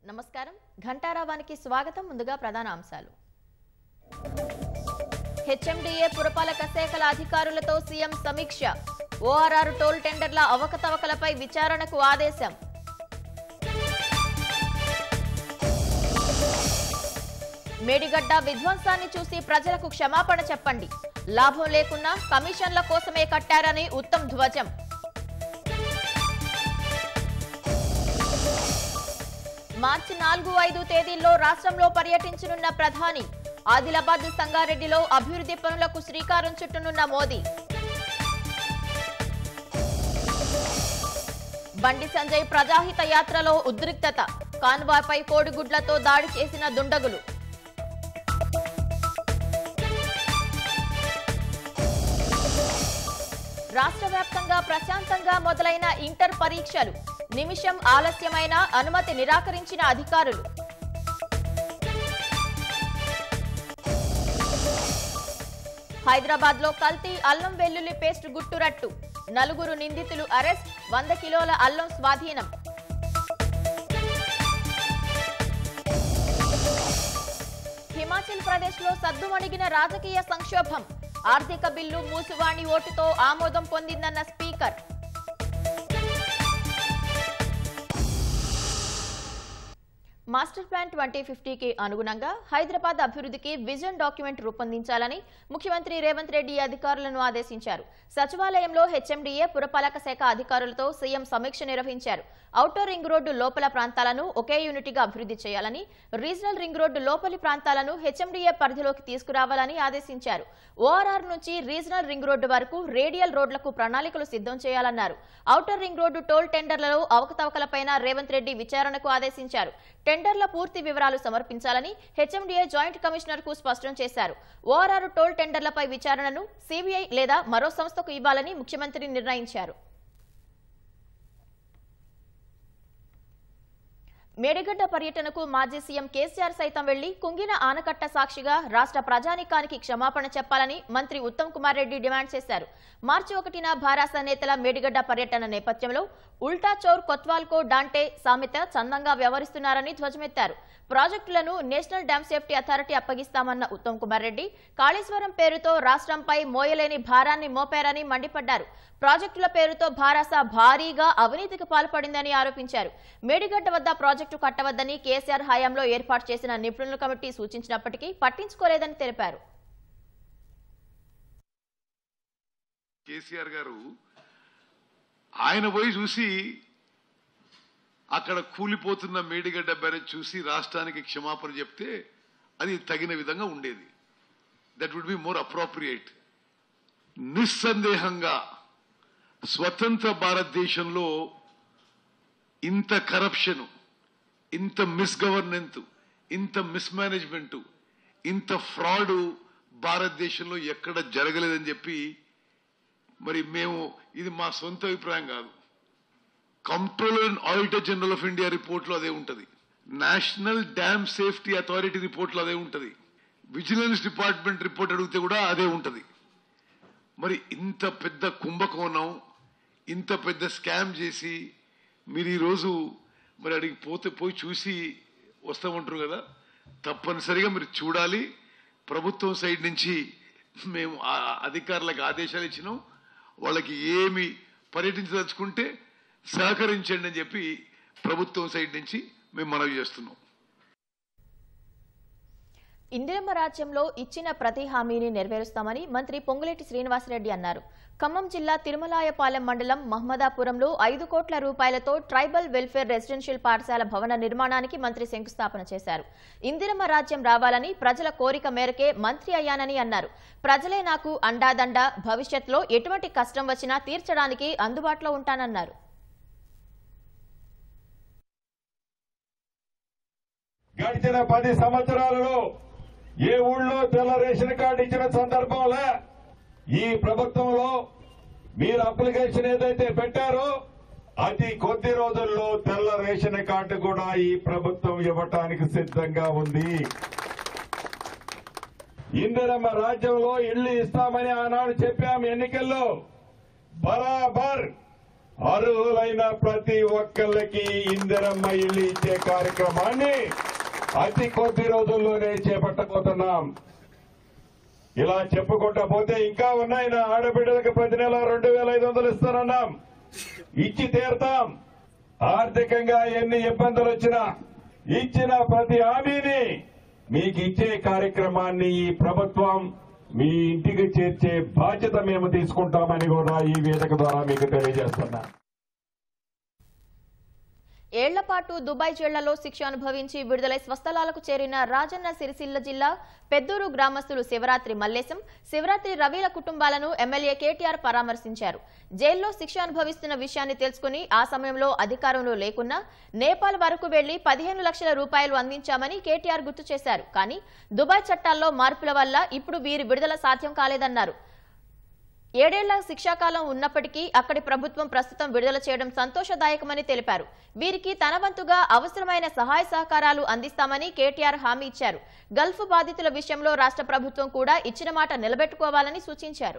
నమస్కారం ఘంటారావానికి స్వాగతం ముందుగా ప్రధాన అంశాలు హెచ్ఎండిఏ పురపాలక శాఖల అధికారులతో సీఎం సమీక్ష ఓఆర్ఆర్ టోల్ టెండర్ల అవకతవకలపై విచారణకు ఆదేశం మేడిగడ్డ విధ్వంసాన్ని చూసి ప్రజలకు క్షమాపణ చెప్పండి లాభం లేకున్నా కమిషన్ల కోసమే కట్టారని ఉత్తమ్ ధ్వజం మార్చి నాలుగు ఐదు తేదీల్లో రాష్ట్రంలో పర్యటించనున్న ప్రధాని ఆదిలాబాద్ సంగారెడ్డిలో అభివృద్ధి పనులకు శ్రీకారం చుట్టనున్న మోదీ బండి సంజయ్ ప్రజాహిత యాత్రలో ఉద్రిక్తత కాన్వాయ్పై కోడిగుడ్లతో దాడి చేసిన దుండగులు రాష్ట్ర వ్యాప్తంగా ప్రశాంతంగా మొదలైన ఇంటర్ పరీక్షలు నిమిషం ఆలస్యమైన అనుమతి నిరాకరించిన అధికారులు హైదరాబాద్ లో కల్తీ అల్లం వెల్లుల్లి పేస్ట్ గుట్టురట్టు నలుగురు నిందితులు అరెస్ట్ వంద కిలోల అల్లం స్వాధీనం హిమాచల్ ప్రదేశ్ లో సద్దుమణిగిన రాజకీయ సంక్షోభం ఆర్థిక బిల్లు మూసువాణి ఓటుతో ఆమోదం పొందిందన్న స్పీకర్ మాస్టర్ ప్లాన్ ట్వంటీ ఫిఫ్టీకి అనుగుణంగా హైదరాబాద్ అభివృద్ధికి విజన్ డాక్యుమెంట్ రూపొందించాలని ముఖ్యమంత్రి రేవంత్ రెడ్డి అధికారులను ఆదేశించారు సచివాలయంలో హెచ్ఎండిఏ పురపాలక శాఖ అధికారులతో సీఎం సమీక్ష నిర్వహించారు ఔటర్ రింగ్ రోడ్డు లోపల ప్రాంతాలను ఒకే యూనిట్గా అభివృద్ధి చేయాలని రీజనల్ రింగ్ రోడ్డు లోపలి ప్రాంతాలను హెచ్ఎండిఏ పరిధిలోకి తీసుకురావాలని ఆదేశించారు ఓఆర్ఆర్ నుంచి రీజనల్ రింగ్ రోడ్డు వరకు రేడియల్ రోడ్లకు ప్రణాళికలు సిద్ధం చేయాలన్నారు ఔటర్ రింగ్ రోడ్డు టోల్ టెండర్లలో అవకతవకలపైన రేవంత్ రెడ్డి విచారణకు ఆదేశించారు టెండర్ల పూర్తి వివరాలు సమర్పించాలని హెచ్ఎండిఏ జాయింట్ కమిషనర్ కు స్పష్టం చేశారు ఓఆర్ఆర్ టోల్ టెండర్లపై విచారణను సిబిఐ లేదా మరో సంస్థకు ఇవ్వాలని ముఖ్యమంత్రి నిర్ణయించారు మేడిగడ్డ పర్యటనకు మాజీ సీఎం కేసీఆర్ సైతం వెళ్లి కుంగిన ఆనకట్ట సాక్షిగా రాష్ట్ర ప్రజానికానికి క్షమాపణ చెప్పాలని మంత్రి ఉత్తమ్ కుమార్ రెడ్డి డిమాండ్ చేశారు మార్చి ఒకటిన భారాస నేతల మేడిగడ్డ పర్యటన నేపథ్యంలో ఉల్టా చౌర్ కొత్వాల్కో డాంటే సామెత చందంగా వ్యవహరిస్తున్నారని ధ్వజమెత్తారు ప్రాజెక్టులను నేషనల్ డ్యామ్ సేఫ్టీ అథారిటీ అప్పగిస్తామన్న ఉత్తమ్ కుమార్ రెడ్డి కాళేశ్వరం పేరుతో రాష్ట్రంపై మోయలేని భారాన్ని మోపారని మండిపడ్డారు ప్రాజెక్టుల పేరుతో భారాస భారీగా అవినీతికి పాల్పడిందని ఆరోపించారు మేడిగడ్డ వద్ద ప్రాజెక్టు కట్టవద్దని కేసీఆర్ హయాంలో ఏర్పాటు చేసిన నిపుణుల కమిటీ సూచించినప్పటికీ పట్టించుకోలేదని తెలిపారు కేసీఆర్ గారు ఆయన పోయి చూసి అక్కడ కూలిపోతున్న మేడిగడ్డ బ్యారేజ్ చూసి రాష్ట్రానికి క్షమాపణ చెప్తే అది తగిన విధంగా ఉండేది that would be more appropriate నిస్సందేహంగా స్వతంత్ర భారతదేశంలో ఇంత కరప్షన్ ఇంత మిస్గవర్నెన్స్ ఇంత మిస్మేనేజ్మెంట్ ఇంత ఫ్రాడ్ భారతదేశంలో ఎక్కడ జరగలేదని చెప్పి మరి మేము ఇది మా సొంత అభిప్రాయం కాదు controller and auditor general of India రిపోర్ట్లో అదే ఉంటుంది నేషనల్ డ్యామ్ సేఫ్టీ అథారిటీ రిపోర్ట్లో అదే ఉంటుంది విజిలెన్స్ డిపార్ట్మెంట్ రిపోర్ట్ అడిగితే కూడా అదే ఉంటుంది మరి ఇంత పెద్ద కుంభకోణం ఇంత పెద్ద స్కామ్ చేసి మీరు ఈరోజు మరి అడిగి పోతే పోయి చూసి వస్తామంటారు కదా తప్పనిసరిగా మీరు చూడాలి ప్రభుత్వం సైడ్ నుంచి మేము ఆ అధికారులకు ఆదేశాలు ఇచ్చినాం వాళ్ళకి ఏమి పర్యటించదలుచుకుంటే సహకరించండి అని చెప్పి ప్రభుత్వం సైడ్ నుంచి మేము మనవి చేస్తున్నాం ఇందిరమ్మ రాజ్యంలో ఇచ్చిన ప్రతి హామీని నెరవేరుస్తామని మంత్రి పొంగులేటి శ్రీనివాసరెడ్డి అన్నారు ఖమ్మం జిల్లా తిరుమలాయపాలెం మండలం మహమ్మదాపురంలో ఐదు కోట్ల రూపాయలతో ట్రైబల్ వెల్ఫేర్ రెసిడెన్షియల్ పాఠశాల భవన నిర్మాణానికి మంత్రి శంకుస్థాపన చేశారు ఇందిరమ్మ రాజ్యం రావాలని ప్రజల కోరిక మేరకే మంత్రి అయ్యానని అన్నారు ప్రజలే నాకు అండాదండ భవిష్యత్లో ఎటువంటి కష్టం వచ్చినా తీర్చడానికి అందుబాటులో ఉంటానన్నారు గడిచిన పది సంవత్సరాలలో ఏ ఊళ్ళో తెల్ల రేషన్ కార్డు ఇచ్చిన సందర్భంలో ఈ ప్రభుత్వంలో మీరు అప్లికేషన్ ఏదైతే పెట్టారో అతి కొద్ది రోజుల్లో తెల్ల రేషన్ కార్డు కూడా ఈ ప్రభుత్వం ఇవ్వటానికి సిద్ధంగా ఉంది ఇందిరమ్మ రాజ్యంలో ఇళ్లు ఇస్తామని ఆనాడు చెప్పాం ఎన్నికల్లో బరాబర్ అర్హులైన ప్రతి ఒక్కళ్ళకి ఇందిరమ్మ ఇల్లు ఇచ్చే కార్యక్రమాన్ని అతి కొద్ది రోజుల్లోనే చేపట్టబోతున్నాం ఇలా చెప్పుకుంటా పోతే ఇంకా ఉన్నాయి నా ఆడబిడ్డలకు ప్రతి నెల రెండు వేల ఐదు వందలు ఇస్తానన్నాం ఇచ్చి తీరుతాం ఆర్థికంగా ఎన్ని ఇబ్బందులు వచ్చినా ఇచ్చిన ప్రతి హామీని మీకు ఇచ్చే కార్యక్రమాన్ని ఈ ప్రభుత్వం మీ ఇంటికి చేర్చే బాధ్యత మేము తీసుకుంటామని కూడా ఈ వేదిక ద్వారా మీకు తెలియజేస్తున్నా ఏళ్ల పాటు దుబాయ్ జైళ్లలో శిక్ష అనుభవించి విడుదలై స్వస్థలాలకు చేరిన రాజన్న సిరిసిల్ల జిల్లా పెద్దూరు గ్రామస్తులు శివరాత్రి మల్లేశం శివరాత్రి రవిల కుటుంబాలను ఎమ్మెల్యే కేటీఆర్ పరామర్శించారు జైల్లో శిక్ష అనుభవిస్తున్న విషయాన్ని తెలుసుకుని ఆ సమయంలో అధికారంలో లేకున్నా నేపాల్ వరకు వెళ్లి పదిహేను లక్షల రూపాయలు అందించామని కేటీఆర్ గుర్తు చేశారు కానీ దుబాయ్ చట్టాల్లో మార్పుల వల్ల ఇప్పుడు వీరి విడుదల సాధ్యం కాలేదన్నారు ఏడేళ్ల శిక్షాకాలం ఉన్నప్పటికీ అక్కడి ప్రభుత్వం ప్రస్తుతం విడుదల చేయడం సంతోషదాయకమని తెలిపారు వీరికి తన వంతుగా అవసరమైన సహాయ సహకారాలు అందిస్తామని కేటీఆర్ హామీ ఇచ్చారు గల్ఫ్ బాధితుల విషయంలో రాష్ట్ర ప్రభుత్వం కూడా ఇచ్చిన మాట నిలబెట్టుకోవాలని సూచించారు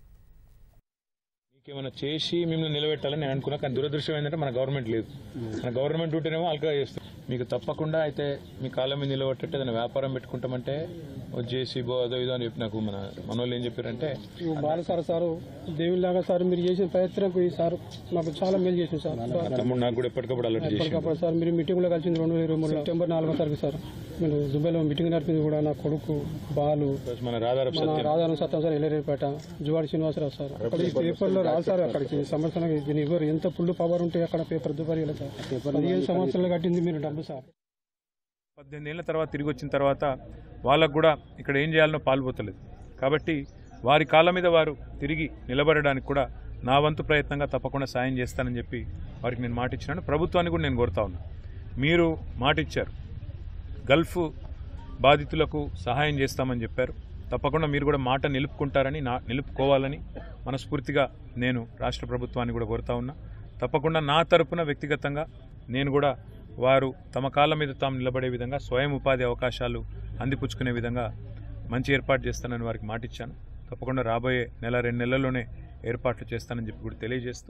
ఏమైనా చేసి మిమ్మల్ని నిలబెట్టాలని నేను అనుకున్నా కానీ దురదృష్టం ఏంటంటే మన గవర్నమెంట్ లేదు మన గవర్నమెంట్ ఉంటేనేమో అల్గా చేస్తాం మీకు తప్పకుండా అయితే మీ కాళ్ళ మీద నిలబెట్టేట్టు ఏదైనా వ్యాపారం పెట్టుకుంటామంటే వచ్చేసి బో అదో ఇదో అని చెప్పి నాకు మన మన వాళ్ళు ఏం చెప్పారంటే బాలసార సారు దేవుళ్ళలాగా సార్ మీరు చేసిన ప్రయత్నంకు ఈ సార్ మాకు చాలా మేలు చేసింది సార్ నా తమ్ముడు నాకు కూడా ఎప్పటికప్పుడు అలర్ట్ చేసి ఎప్పటికప్పుడు సార్ మీరు మీటింగ్ లో కలిసింది రెండు వేల ఇరవై మూడు సెప్టెంబర్ నాలుగో తారీఖు సార్ మీరు దుబాయ్లో మీటింగ్ నడిపింది కూడా నా కొడుకు బాలు మన రాధారపు మన సత్యం రాధారాం సత్యం సార్ ఎల్లేరేపేట జువాడి శ్రీనివాసరావు సార్ అక్కడ ఈ పేపర్లో రాశారు అక్కడికి సంవత్సరానికి దీని ఇవ్వరు ఎంత ఫుల్ పవర్ ఉంటే అక్కడ పేపర్ దుబాయ్ సార్ పదిహేను సంవత్సరాలు కట్టింది మీరు డబ్బు సార్ పద్దెనిమిది ఏళ్ళ తర్వాత తిరిగి వచ్చిన తర్వాత వాళ్ళకు కూడా ఇక్కడ ఏం చేయాలనో పాల్పోతలేదు కాబట్టి వారి కాళ్ళ మీద వారు తిరిగి నిలబడడానికి కూడా నా వంతు ప్రయత్నంగా తప్పకుండా సాయం చేస్తానని చెప్పి వారికి నేను మాట ఇచ్చినాను ప్రభుత్వాన్ని కూడా నేను కోరుతా ఉన్నా మీరు మాట ఇచ్చారు గల్ఫ్ బాధితులకు సహాయం చేస్తామని చెప్పారు తప్పకుండా మీరు కూడా మాట నిలుపుకుంటారని నా నిలుపుకోవాలని మనస్ఫూర్తిగా నేను రాష్ట్ర ప్రభుత్వాన్ని కూడా కోరుతా ఉన్నా తప్పకుండా నా తరపున వ్యక్తిగతంగా నేను కూడా వారు తమ కాళ్ళ మీద తాము నిలబడే విధంగా స్వయం ఉపాధి అవకాశాలు అందిపుచ్చుకునే విధంగా మంచి ఏర్పాటు చేస్తానని వారికి మాట ఇచ్చాను తప్పకుండా రాబోయే నెల రెండు నెలల్లోనే ఏర్పాట్లు చేస్తానని చెప్పి కూడా తెలియజేస్తూ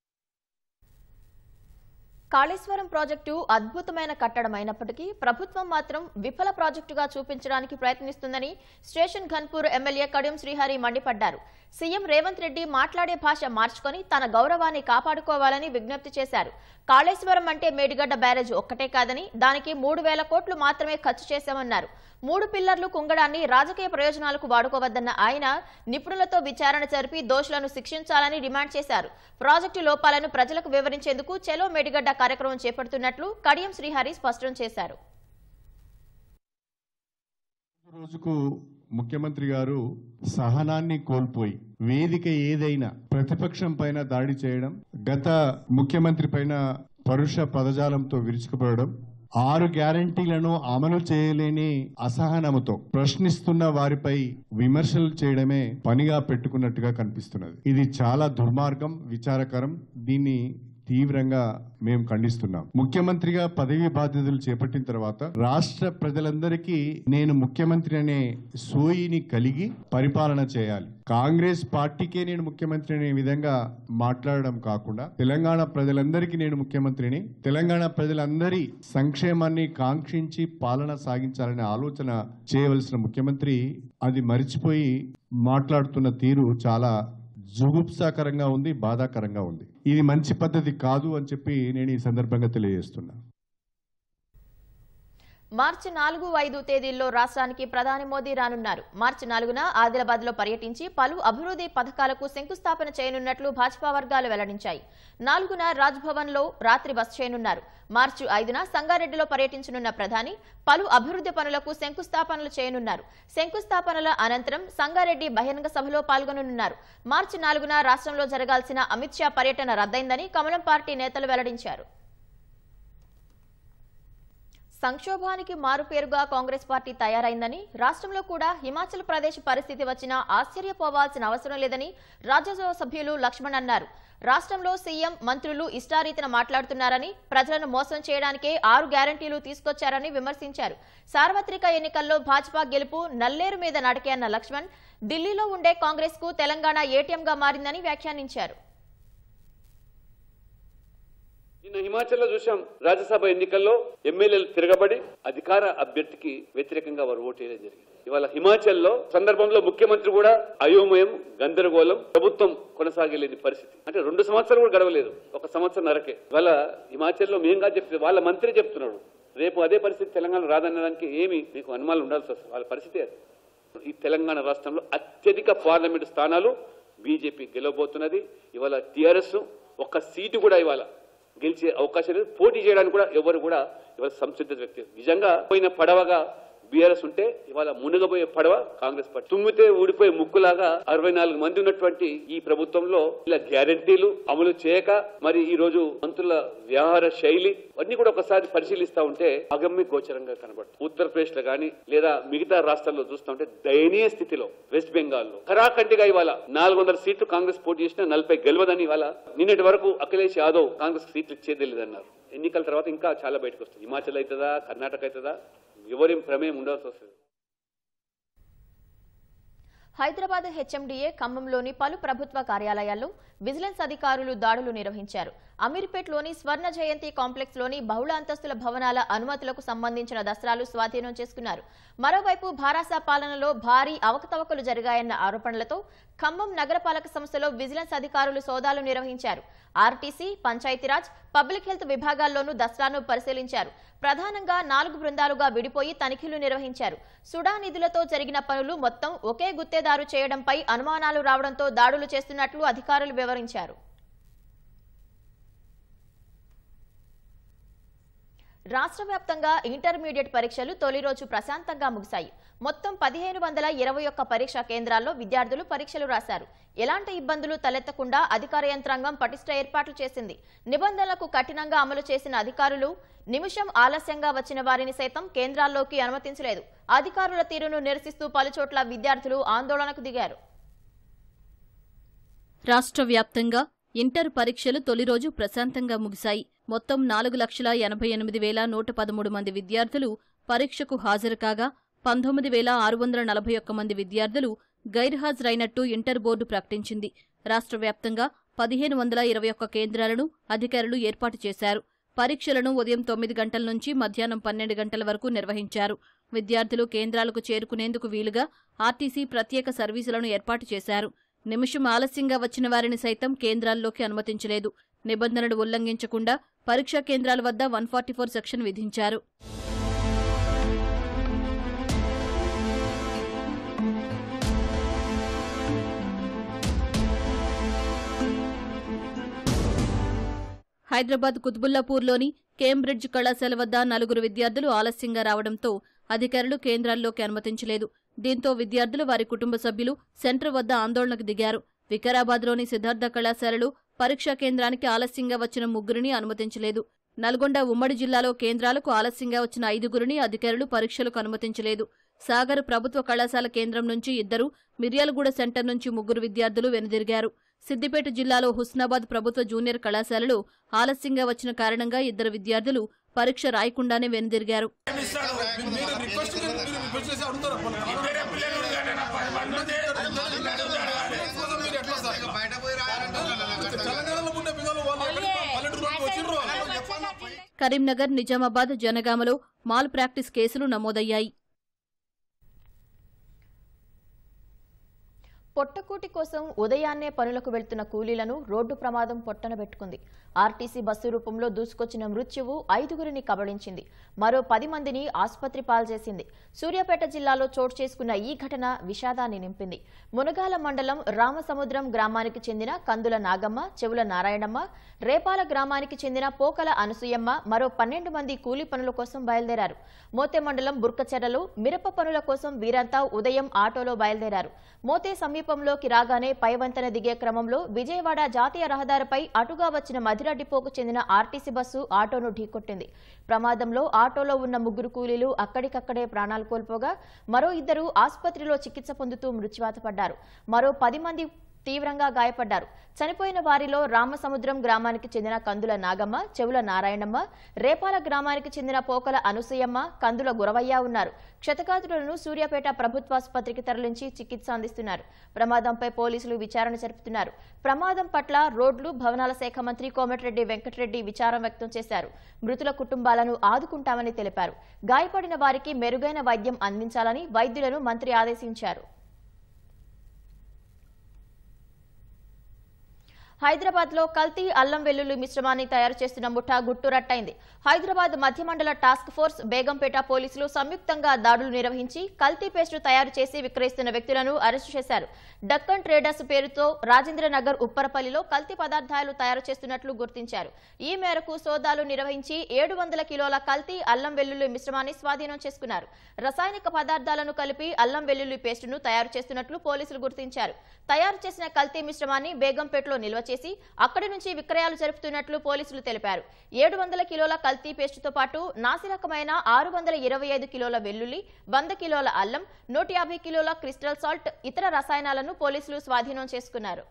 కాళేశ్వరం ప్రాజెక్టు అద్భుతమైన కట్టడం అయినప్పటికీ ప్రభుత్వం మాత్రం విఫల ప్రాజెక్టుగా చూపించడానికి ప్రయత్నిస్తుందని స్టేషన్ ఘన్పూర్ ఎమ్మెల్యే కడియం శ్రీహరి మండిపడ్డారు సీఎం రేవంత్ రెడ్డి మాట్లాడే భాష మార్చుకొని తన గౌరవాన్ని కాపాడుకోవాలని విజ్ఞప్తి చేశారు కాళేశ్వరం అంటే మేడిగడ్డ బ్యారేజ్ ఒక్కటే కాదని దానికి మూడు వేల కోట్లు మాత్రమే ఖర్చు చేశామన్నారు మూడు పిల్లర్లు కుంగడాన్ని రాజకీయ ప్రయోజనాలకు వాడుకోవద్దన్న ఆయన నిపుణులతో విచారణ జరిపి దోషులను శిక్షించాలని డిమాండ్ చేశారు ప్రాజెక్టు లోపాలను ప్రజలకు వివరించేందుకు చెలో మేడిగడ్డ కార్యక్రమం చేపడుతున్నట్లు కడియం శ్రీహరి స్పష్టం చేశారు రోజుకు ముఖ్యమంత్రి గారు సహనాన్ని కోల్పోయి వేదిక ఏదైనా ప్రతిపక్షం పైన దాడి చేయడం గత ముఖ్యమంత్రి పైన పరుష పదజాలంతో విరుచుకుపడడం ఆరు గ్యారంటీలను అమలు చేయలేని అసహనముతో ప్రశ్నిస్తున్న వారిపై విమర్శలు చేయడమే పనిగా పెట్టుకున్నట్టుగా కనిపిస్తున్నది ఇది చాలా దుర్మార్గం విచారకరం దీన్ని తీవ్రంగా మేము ఖండిస్తున్నాం ముఖ్యమంత్రిగా పదవి బాధ్యతలు చేపట్టిన తర్వాత రాష్ట్ర ప్రజలందరికీ నేను ముఖ్యమంత్రి అనే సోయిని కలిగి పరిపాలన చేయాలి కాంగ్రెస్ పార్టీకే నేను ముఖ్యమంత్రి అనే విధంగా మాట్లాడడం కాకుండా తెలంగాణ ప్రజలందరికీ నేను ముఖ్యమంత్రిని తెలంగాణ ప్రజలందరి సంక్షేమాన్ని కాంక్షించి పాలన సాగించాలనే ఆలోచన చేయవలసిన ముఖ్యమంత్రి అది మరిచిపోయి మాట్లాడుతున్న తీరు చాలా జుగుప్సాకరంగా ఉంది బాధాకరంగా ఉంది ఇది మంచి పద్ధతి కాదు అని చెప్పి నేను ఈ సందర్భంగా తెలియజేస్తున్నా మార్చి నాలుగు ఐదు తేదీల్లో రాష్ట్రానికి ప్రధాని మోదీ రానున్నారు మార్చి నాలుగున ఆదిలాబాద్ లో పర్యటించి పలు అభివృద్ధి పథకాలకు శంకుస్థాపన చేయనున్నట్లు భాజపా వర్గాలు వెల్లడించాయి నాలుగున రాజ్భవన్ లో రాత్రి బస చేయనున్నారు మార్చి ఐదున సంగారెడ్డిలో పర్యటించనున్న ప్రధాని పలు అభివృద్ధి పనులకు శంకుస్థాపనలు చేయనున్నారు శంకుస్థాపనల అనంతరం సంగారెడ్డి బహిరంగ సభలో పాల్గొననున్నారు మార్చి నాలుగున రాష్ట్రంలో జరగాల్సిన అమిత్ షా పర్యటన రద్దయిందని కమలం పార్టీ నేతలు వెల్లడించారు సంక్షోభానికి మారుపేరుగా కాంగ్రెస్ పార్టీ తయారైందని రాష్ట్రంలో కూడా హిమాచల్ ప్రదేశ్ పరిస్థితి వచ్చినా ఆశ్చర్యపోవాల్సిన అవసరం లేదని రాజ్యసభ సభ్యులు లక్ష్మణ్ అన్నారు రాష్ట్రంలో సీఎం మంత్రులు ఇష్టారీతిన మాట్లాడుతున్నారని ప్రజలను మోసం చేయడానికే ఆరు గ్యారంటీలు తీసుకొచ్చారని విమర్శించారు సార్వత్రిక ఎన్నికల్లో భాజపా గెలుపు నల్లేరు మీద నడకే అన్న లక్ష్మణ్ ఢిల్లీలో ఉండే కాంగ్రెస్ కు తెలంగాణ ఏటీఎంగా మారిందని వ్యాఖ్యానించారు నిన్న హిమాచల్లో చూశాం రాజ్యసభ ఎన్నికల్లో ఎమ్మెల్యేలు తిరగబడి అధికార అభ్యర్థికి వ్యతిరేకంగా వారు ఓటు వేయడం జరిగింది ఇవాళ హిమాచల్లో సందర్భంలో ముఖ్యమంత్రి కూడా అయోమయం గందరగోళం ప్రభుత్వం కొనసాగలేని పరిస్థితి అంటే రెండు సంవత్సరాలు కూడా గడవలేదు ఒక సంవత్సరం నరకే ఇవాళ హిమాచల్లో మేం కాదు చెప్తే వాళ్ళ మంత్రి చెప్తున్నాడు రేపు అదే పరిస్థితి తెలంగాణ రాదనడానికి ఏమి మీకు అనుమానాలు ఉండాల్సి వస్తుంది వాళ్ళ పరిస్థితి అది ఈ తెలంగాణ రాష్ట్రంలో అత్యధిక పార్లమెంటు స్థానాలు బీజేపీ గెలవబోతున్నది ఇవాళ టీఆర్ఎస్ ఒక్క సీటు కూడా ఇవాళ గెలిచే అవకాశం లేదు పోటీ చేయడానికి కూడా ఎవరు కూడా ఇవాళ సంసిద్ధత వ్యక్తి నిజంగా పోయిన పడవగా బీఆర్ఎస్ ఉంటే ఇవాళ మునగబోయే పడవ కాంగ్రెస్ పార్టీ తుమ్మితే ఊడిపోయే ముక్కులాగా అరవై నాలుగు మంది ఉన్నటువంటి ఈ ప్రభుత్వంలో ఇలా గ్యారంటీలు అమలు చేయక మరి ఈ రోజు మంత్రుల వ్యవహార శైలి అన్ని కూడా ఒకసారి పరిశీలిస్తా ఉంటే అగమ్య గోచరంగా కనబడుతుంది ఉత్తరప్రదేశ్ లో గానీ లేదా మిగతా రాష్ట్రాల్లో చూస్తా ఉంటే దయనీయ స్థితిలో వెస్ట్ బెంగాల్ లో ఖరాఖండిగా ఇవాళ నాలుగు వందల సీట్లు కాంగ్రెస్ పోటీ చేసినా నలభై గెలవదని ఇవాళ నిన్నటి వరకు అఖిలేష్ యాదవ్ కాంగ్రెస్ సీట్లు ఇచ్చేదేలేదన్నారు ఎన్నికల తర్వాత ఇంకా చాలా బయటకు వస్తుంది హిమాచల్ అవుతుందా కర్ణాటక అవుతుందా ఎవరి ప్రమేయం ఉండాల్సి వస్తుంది హైదరాబాద్ హెచ్ఎండిఏ ఖమ్మంలోని పలు ప్రభుత్వ కార్యాలయాల్లో విజిలెన్స్ అధికారులు దాడులు నిర్వహించారు అమీర్పేట్లోని స్వర్ణ జయంతి కాంప్లెక్స్ లోని బహుళ అంతస్తుల భవనాల అనుమతులకు సంబంధించిన దస్త్రాలు స్వాధీనం చేసుకున్నారు మరోవైపు భారాసా పాలనలో భారీ అవకతవకలు జరిగాయన్న ఆరోపణలతో ఖమ్మం నగరపాలక సంస్థలో విజిలెన్స్ అధికారులు సోదాలు నిర్వహించారు ఆర్టీసీ పంచాయతీరాజ్ పబ్లిక్ హెల్త్ విభాగాల్లోనూ దస్త్రాను పరిశీలించారు ప్రధానంగా నాలుగు బృందాలుగా విడిపోయి తనిఖీలు నిర్వహించారు సుడా నిధులతో జరిగిన పనులు మొత్తం ఒకే గుత్తేదారు చేయడంపై అనుమానాలు రావడంతో దాడులు చేస్తున్నట్లు అధికారులు వివరించారు రాష్ట్ర వ్యాప్తంగా ఇంటర్మీడియట్ పరీక్షలు తొలి రోజు ప్రశాంతంగా ముగిశాయి మొత్తం పదిహేను వందల ఇరవై ఒక్క పరీక్షా కేంద్రాల్లో విద్యార్థులు పరీక్షలు రాశారు ఎలాంటి ఇబ్బందులు తలెత్తకుండా అధికార యంత్రాంగం పటిష్ట ఏర్పాట్లు చేసింది నిబంధనలకు కఠినంగా అమలు చేసిన అధికారులు నిమిషం ఆలస్యంగా వచ్చిన వారిని సైతం కేంద్రాల్లోకి అనుమతించలేదు అధికారుల తీరును నిరసిస్తూ పలుచోట్ల విద్యార్థులు ఆందోళనకు దిగారు రాష్ట్ర వ్యాప్తంగా ఇంటర్ పరీక్షలు తొలి రోజు ప్రశాంతంగా ముగిశాయి మొత్తం నాలుగు లక్షల ఎనభై ఎనిమిది వేల నూట పదమూడు మంది విద్యార్థులు పరీక్షకు హాజరు కాగా పంతొమ్మిది వేల ఆరు వందల నలభై ఒక్క మంది విద్యార్థులు గైర్హాజరైనట్టు ఇంటర్ బోర్డు ప్రకటించింది రాష్ట్ర వ్యాప్తంగా పదిహేను వందల ఇరవై ఒక్క కేంద్రాలను అధికారులు ఏర్పాటు చేశారు పరీక్షలను ఉదయం తొమ్మిది గంటల నుంచి మధ్యాహ్నం పన్నెండు గంటల వరకు నిర్వహించారు విద్యార్థులు కేంద్రాలకు చేరుకునేందుకు వీలుగా ఆర్టీసీ ప్రత్యేక సర్వీసులను ఏర్పాటు చేశారు నిమిషం ఆలస్యంగా వచ్చిన వారిని సైతం కేంద్రాల్లోకి అనుమతించలేదు నిబంధనలు ఉల్లంఘించకుండా పరీక్షా కేంద్రాల వద్ద వన్ ఫార్టీ ఫోర్ సెక్షన్ విధించారు హైదరాబాద్ కుత్బుల్లాపూర్లోని కేంబ్రిడ్జ్ కళాశాల వద్ద నలుగురు విద్యార్థులు ఆలస్యంగా రావడంతో అధికారులు కేంద్రాల్లోకి అనుమతించలేదు దీంతో విద్యార్థులు వారి కుటుంబ సభ్యులు సెంటర్ వద్ద ఆందోళనకు దిగారు వికారాబాద్లోని సిద్ధార్థ కళాశాలలు పరీక్షా కేంద్రానికి ఆలస్యంగా వచ్చిన ముగ్గురిని అనుమతించలేదు నల్గొండ ఉమ్మడి జిల్లాలో కేంద్రాలకు ఆలస్యంగా వచ్చిన ఐదుగురిని అధికారులు పరీక్షలకు అనుమతించలేదు సాగర్ ప్రభుత్వ కళాశాల కేంద్రం నుంచి ఇద్దరు మిర్యాలగూడ సెంటర్ నుంచి ముగ్గురు విద్యార్థులు వెనుదిరిగారు సిద్దిపేట జిల్లాలో హుస్నాబాద్ ప్రభుత్వ జూనియర్ కళాశాలలో ఆలస్యంగా వచ్చిన కారణంగా ఇద్దరు విద్యార్థులు పరీక్ష రాయకుండానే వెనుదిరిగారు కరీంనగర్ నిజామాబాద్ జనగామలో మాల్ ప్రాక్టీస్ కేసులు నమోదయ్యాయి పొట్టకూటి కోసం ఉదయాన్నే పనులకు వెళ్తున్న కూలీలను రోడ్డు ప్రమాదం పొట్టనబెట్టుకుంది ఆర్టీసీ బస్సు రూపంలో దూసుకొచ్చిన మృత్యువు ఐదుగురిని కబళించింది మరో పది మందిని ఆసుపత్రి పాల్చేసింది సూర్యాపేట జిల్లాలో చోటు చేసుకున్న ఈ ఘటన విషాదాన్ని నింపింది మునగాల మండలం రామసముద్రం గ్రామానికి చెందిన కందుల నాగమ్మ చెవుల నారాయణమ్మ రేపాల గ్రామానికి చెందిన పోకల అనసూయమ్మ మరో పన్నెండు మంది కూలీ పనుల కోసం బయలుదేరారు మోతే మండలం బుర్కచెర్రలో మిరప పనుల కోసం వీరంతా ఉదయం ఆటోలో బయలుదేరారు మోతే సమీపంలోకి రాగానే పైవంతన దిగే క్రమంలో విజయవాడ జాతీయ రహదారిపై అటుగా వచ్చిన మధిరడ్డిపోకు చెందిన ఆర్టీసీ బస్సు ఆటోను ఢీకొట్టింది ప్రమాదంలో ఆటోలో ఉన్న ముగ్గురు కూలీలు అక్కడికక్కడే ప్రాణాలు కోల్పోగా మరో ఇద్దరు ఆసుపత్రిలో చికిత్స పొందుతూ మృత్యువాత పడ్డారు మరో పది మంది తీవ్రంగా గాయపడ్డారు చనిపోయిన వారిలో రామసముద్రం గ్రామానికి చెందిన కందుల నాగమ్మ చెవుల నారాయణమ్మ రేపాల గ్రామానికి చెందిన పోకల అనసూయమ్మ కందుల గురవయ్య ఉన్నారు క్షతగాత్రులను సూర్యాపేట ప్రభుత్వాసుపత్రికి తరలించి చికిత్స అందిస్తున్నారు ప్రమాదంపై పోలీసులు విచారణ జరుపుతున్నారు ప్రమాదం పట్ల రోడ్లు భవనాల శాఖ మంత్రి కోమటిరెడ్డి వెంకటరెడ్డి విచారం వ్యక్తం చేశారు మృతుల కుటుంబాలను ఆదుకుంటామని తెలిపారు గాయపడిన వారికి మెరుగైన వైద్యం అందించాలని వైద్యులను మంత్రి ఆదేశించారు హైదరాబాద్ లో కల్తీ అల్లం వెల్లుల్లి మిశ్రమాన్ని తయారు చేస్తున్న ముఠా గుట్టురట్టయింది హైదరాబాద్ మధ్య మండల టాస్క్ ఫోర్స్ బేగంపేట పోలీసులు సంయుక్తంగా దాడులు నిర్వహించి కల్తీ పేస్టు తయారు చేసి విక్రయిస్తున్న వ్యక్తులను అరెస్టు చేశారు డక్కన్ ట్రేడర్స్ పేరుతో రాజేంద్రనగర్ ఉప్పరపల్లిలో కల్తీ పదార్థాలు తయారు చేస్తున్నట్లు గుర్తించారు ఈ మేరకు సోదాలు నిర్వహించి ఏడు వందల కిలోల కల్తీ అల్లం వెల్లుల్లి మిశ్రమాన్ని స్వాధీనం చేసుకున్నారు రసాయనిక పదార్థాలను కలిపి అల్లం వెల్లుల్లి పేస్టును తయారు చేస్తున్నట్లు పోలీసులు గుర్తించారు తయారు చేసిన కల్తీ మిశ్రమాన్ని బేగంపేటలో నిల్వ చేసి అక్కడి నుంచి విక్రయాలు జరుపుతున్నట్లు పోలీసులు తెలిపారు ఏడు వందల కిలోల కల్తీ పేస్టుతో పాటు నాసిరకమైన ఆరు వందల ఇరవై ఐదు కిలోల వెల్లుల్లి వంద కిలోల అల్లం నూట యాభై కిలోల క్రిస్టల్ సాల్ట్ ఇతర రసాయనాలను పోలీసులు స్వాధీనం చేసుకున్నారు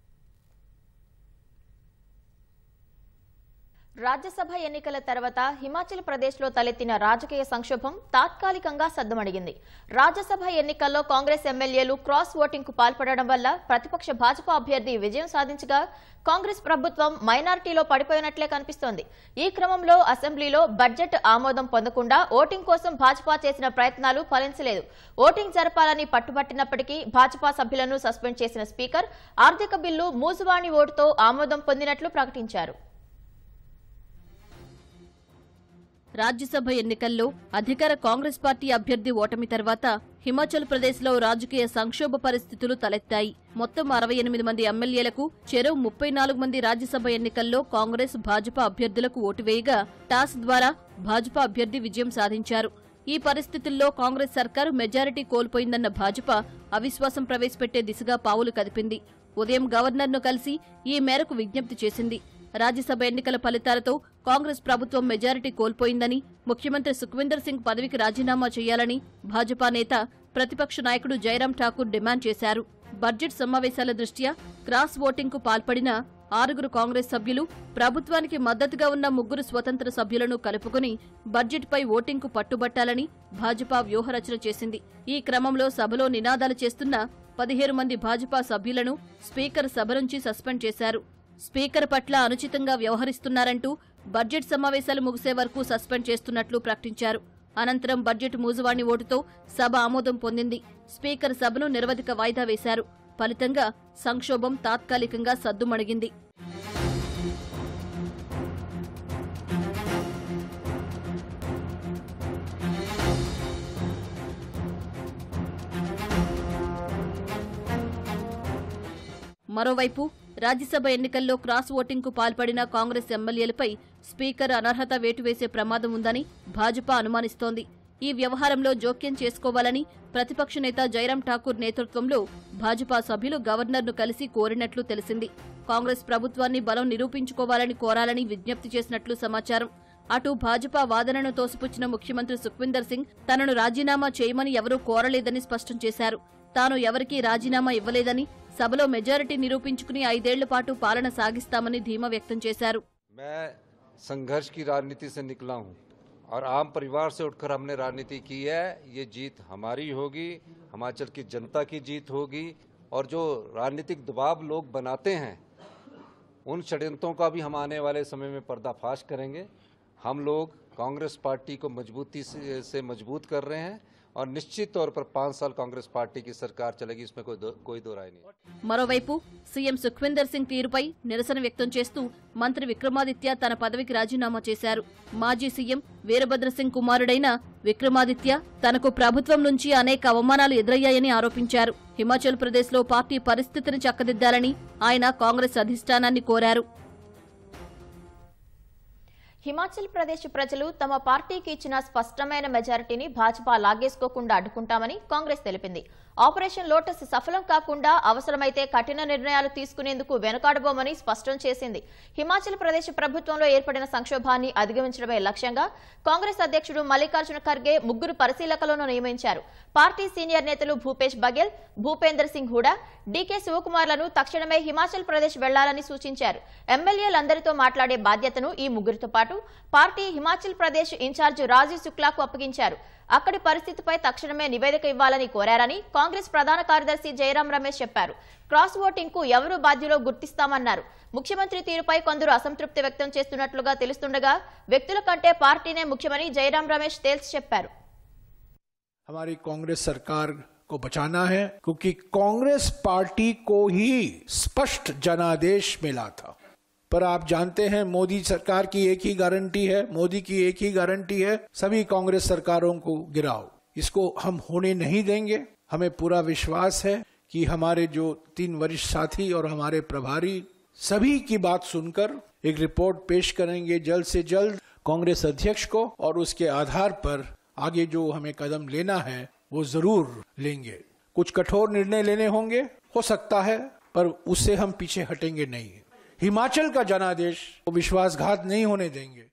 రాజ్యసభ ఎన్నికల తర్వాత హిమాచల్ ప్రదేశ్లో తలెత్తిన రాజకీయ సంక్షోభం తాత్కాలికంగా సద్దుమణిగింది రాజ్యసభ ఎన్నికల్లో కాంగ్రెస్ ఎమ్మెల్యేలు క్రాస్ ఓటింగ్ కు పాల్పడడం వల్ల ప్రతిపక్ష భాజపా అభ్యర్థి విజయం సాధించగా కాంగ్రెస్ ప్రభుత్వం మైనారిటీలో పడిపోయినట్లే కనిపిస్తోంది ఈ క్రమంలో అసెంబ్లీలో బడ్జెట్ ఆమోదం పొందకుండా ఓటింగ్ కోసం భాజపా చేసిన ప్రయత్నాలు ఫలించలేదు ఓటింగ్ జరపాలని పట్టుబట్టినప్పటికీ భాజపా సభ్యులను సస్పెండ్ చేసిన స్పీకర్ ఆర్థిక బిల్లు మూసువాణి ఓటుతో ఆమోదం పొందినట్లు ప్రకటించారు రాజ్యసభ ఎన్నికల్లో అధికార కాంగ్రెస్ పార్టీ అభ్యర్థి ఓటమి తర్వాత హిమాచల్ ప్రదేశ్లో రాజకీయ సంక్షోభ పరిస్థితులు తలెత్తాయి మొత్తం అరవై ఎనిమిది మంది ఎమ్మెల్యేలకు చెరవు ముప్పై నాలుగు మంది రాజ్యసభ ఎన్నికల్లో కాంగ్రెస్ భాజపా అభ్యర్థులకు ఓటు వేయగా టాస్ ద్వారా భాజపా అభ్యర్థి విజయం సాధించారు ఈ పరిస్థితుల్లో కాంగ్రెస్ సర్కారు మెజారిటీ కోల్పోయిందన్న భాజపా అవిశ్వాసం ప్రవేశపెట్టే దిశగా పావులు కదిపింది ఉదయం గవర్నర్ను కలిసి ఈ మేరకు విజ్ఞప్తి చేసింది రాజ్యసభ ఎన్నికల ఫలితాలతో కాంగ్రెస్ ప్రభుత్వం మెజారిటీ కోల్పోయిందని ముఖ్యమంత్రి సుఖ్వీందర్ సింగ్ పదవికి రాజీనామా చేయాలని భాజపా నేత ప్రతిపక్ష నాయకుడు జైరాం ఠాకూర్ డిమాండ్ చేశారు బడ్జెట్ సమావేశాల దృష్ట్యా క్రాస్ ఓటింగ్కు పాల్పడిన ఆరుగురు కాంగ్రెస్ సభ్యులు ప్రభుత్వానికి మద్దతుగా ఉన్న ముగ్గురు స్వతంత్ర సభ్యులను కలుపుకుని బడ్జెట్పై ఓటింగ్కు పట్టుబట్టాలని భాజపా వ్యూహరచన చేసింది ఈ క్రమంలో సభలో నినాదాలు చేస్తున్న పదిహేను మంది భాజపా సభ్యులను స్పీకర్ సభ నుంచి సస్పెండ్ చేశారు స్పీకర్ పట్ల అనుచితంగా వ్యవహరిస్తున్నారంటూ బడ్జెట్ సమావేశాలు ముగిసే వరకు సస్పెండ్ చేస్తున్నట్లు ప్రకటించారు అనంతరం బడ్జెట్ మూజువాణి ఓటుతో సభ ఆమోదం పొందింది స్పీకర్ సభను నిరవధిక వాయిదా వేశారు ఫలితంగా సంక్షోభం తాత్కాలికంగా సద్దుమణిగింది మరోవైపు రాజ్యసభ ఎన్నికల్లో క్రాస్ ఓటింగ్కు పాల్పడిన కాంగ్రెస్ ఎమ్మెల్యేలపై స్పీకర్ అనర్హత వేటు వేసే ప్రమాదం ఉందని భాజపా అనుమానిస్తోంది ఈ వ్యవహారంలో జోక్యం చేసుకోవాలని ప్రతిపక్ష నేత జైరాం ఠాకూర్ నేతృత్వంలో భాజపా సభ్యులు గవర్నర్ను కలిసి కోరినట్లు తెలిసింది కాంగ్రెస్ ప్రభుత్వాన్ని బలం నిరూపించుకోవాలని కోరాలని విజ్ఞప్తి చేసినట్లు సమాచారం అటు భాజపా వాదనను తోసిపుచ్చిన ముఖ్యమంత్రి సుఖ్వీందర్ సింగ్ తనను రాజీనామా చేయమని ఎవరూ కోరలేదని స్పష్టం చేశారు తాను ఎవరికీ రాజీనామా ఇవ్వలేదని సభలో మెజారిటీ నిరూపించుకుని ఐదేళ్ల పాటు పాలన సాగిస్తామని ధీమా వ్యక్తం చేశారు मैं संघर्ष की राजनीति से निकला हूं और आम परिवार से उठकर हमने राजनीति की है ये जीत हमारी होगी हिमाचल की जनता की जीत होगी और जो राजनीतिक दबाव लोग बनाते हैं उन षड्यंत्रों का भी हम आने वाले समय में पर्दाफाश करेंगे हम लोग कांग्रेस पार्टी को मजबूती से, से मजबूत कर रहे हैं और निश्चित तौर पर पाँच साल कांग्रेस पार्टी की सरकार चलेगी इसमें कोई दो, कोई दो राय नहीं మరోవైపు సీఎం సుఖ్వీందర్ సింగ్ తీరుపై నిరసన వ్యక్తం చేస్తూ మంత్రి విక్రమాదిత్య తన పదవికి రాజీనామా చేశారు మాజీ సీఎం వీరభద్ర సింగ్ కుమారుడైన విక్రమాదిత్య తనకు ప్రభుత్వం నుంచి అనేక అవమానాలు ఎదురయ్యాయని ఆరోపించారు హిమాచల్ ప్రదేశ్లో పార్టీ పరిస్థితిని చక్కదిద్దాలని ఆయన కాంగ్రెస్ అధిష్టానాన్ని కోరారు హిమాచల్ ప్రదేశ్ ప్రజలు తమ పార్టీకి ఇచ్చిన స్పష్టమైన మెజారిటీని భాజపా లాగేసుకోకుండా అడ్డుకుంటామని కాంగ్రెస్ తెలిపింది ఆపరేషన్ లోటస్ సఫలం కాకుండా అవసరమైతే కఠిన నిర్ణయాలు తీసుకునేందుకు వెనుకాడబోమని స్పష్టం చేసింది హిమాచల్ ప్రదేశ్ ప్రభుత్వంలో ఏర్పడిన సంక్షోభాన్ని అధిగమించడమే లక్ష్యంగా కాంగ్రెస్ అధ్యక్షుడు మల్లికార్జున ఖర్గే ముగ్గురు పరిశీలకులను నియమించారు పార్టీ సీనియర్ నేతలు భూపేష్ బఘెల్ భూపేందర్ సింగ్ హూడా డీకే శివకుమార్లను తక్షణమే హిమాచల్ ప్రదేశ్ వెళ్లాలని సూచించారు ఎమ్మెల్యేలందరితో మాట్లాడే బాధ్యతను ఈ ముగ్గురితో పాటు పార్టీ హిమాచల్ ప్రదేశ్ ఇన్ఛార్జ్ రాజీవ్ శుక్లాకు అప్పగించారు అక్కడి పరిస్థితిపై తక్షణమే నివేదిక ఇవ్వాలని కోరారని కాంగ్రెస్ ప్రధాన కార్యదర్శి జయరాం రమేష్ చెప్పారు క్రాస్ ఓటింగ్ కు ఎవరు బాధ్యులో గుర్తిస్తామన్నారు ముఖ్యమంత్రి తీరుపై కొందరు అసంతృప్తి వ్యక్తం చేస్తున్నట్లుగా తెలుస్తుండగా వ్యక్తుల కంటే పార్టీనే ముఖ్యమని జయరాం రమేష్ తేల్చి చెప్పారు हमारी कांग्रेस सरकार को बचाना है क्योंकि कांग्रेस पार्टी को ही स्पष्ट जनादेश मिला था पर आप जानते हैं मोदी सरकार की एक ही गारंटी है मोदी की एक ही गारंटी है सभी कांग्रेस सरकारों को गिराओ इसको हम होने नहीं देंगे हमें पूरा विश्वास है कि हमारे जो तीन वरिष्ठ साथी और हमारे प्रभारी सभी की बात सुनकर एक रिपोर्ट पेश करेंगे जल्द से जल्द कांग्रेस अध्यक्ष को और उसके आधार पर आगे जो हमें कदम लेना है वो जरूर लेंगे कुछ कठोर निर्णय लेने होंगे हो सकता है पर उससे हम पीछे हटेंगे नहीं हिमाचल का जनादेश वो विश्वासघात नहीं होने देंगे